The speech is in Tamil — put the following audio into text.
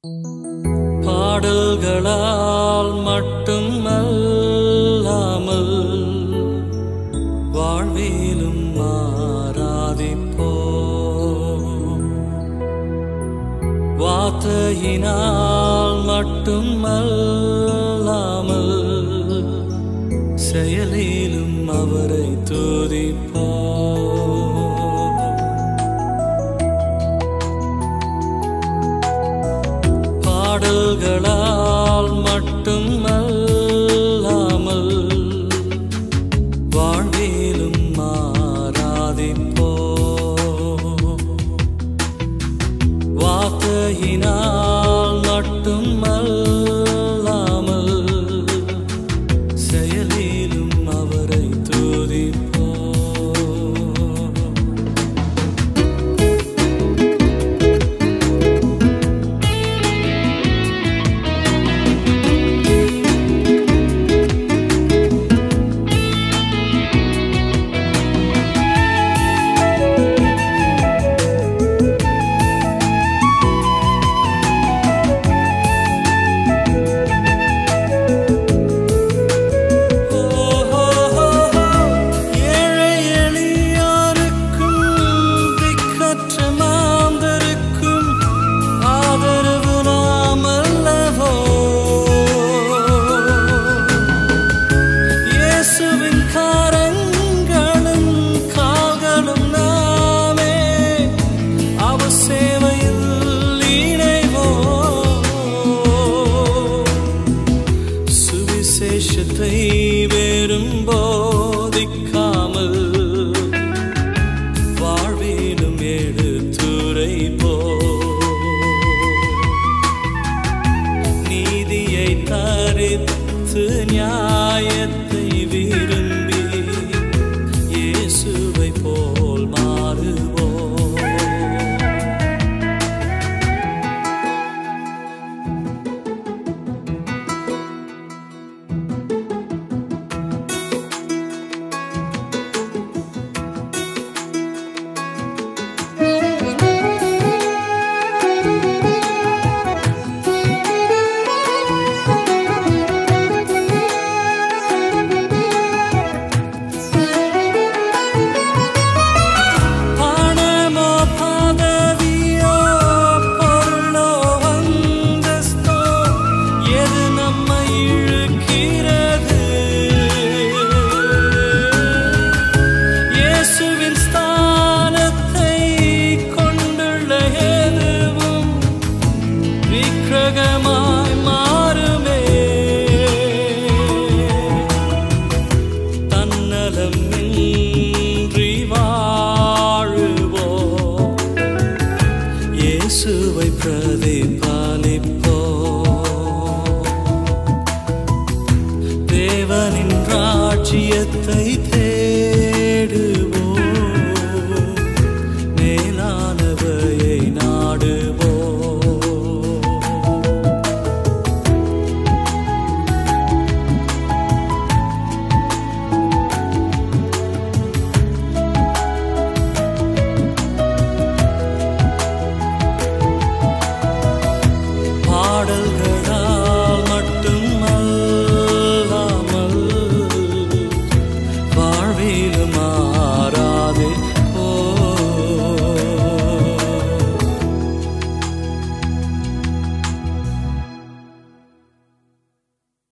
பாடல்களால் மட்டும் அல்லாமல் வாழ்விலும் மாறாதிப்போ வார்த்தையினால் மட்டும் அல்லாமல் செயலிலும் அவரை துதிப்போ பாடல்களால் மட்டும் அல்லாமல் வாழ்விலும் மாறாதிப்போ வார்த்தையினால் மட்டும் அல்லாமல் செயலிலும் அவரை துதிப்போ ஏழை எளியோருக்கும் திக்கற்ற மாந்தருக்கும் ஆதரவு நாமல்லவோ இயேசுவின் காரங்களும் கால்களும் நாமே அவர் சேவையில் இணைவோம் சுவிசேஷத்தை வேறும் போதிக்காமல் வாழ்விலும் எடுத்துரை போ நீதியை தரித்து நியாயத்தை விரும்பி இயேசுவை போல் மாறுவோம் பணமோ பதவியோ பொருளோ அந்தஸ்தோ எது நம்மை இழுக்கிறது இயேசுவின் ஸ்தானத்தை கொண்டுள்ள எதுவும் விக்கிரகமாய் மாறுமே தன்னலம் இன்றி வாழுவோ இயேசுவை பிரதிபாலிப்போ தேவனின் ராஜ்யத்தை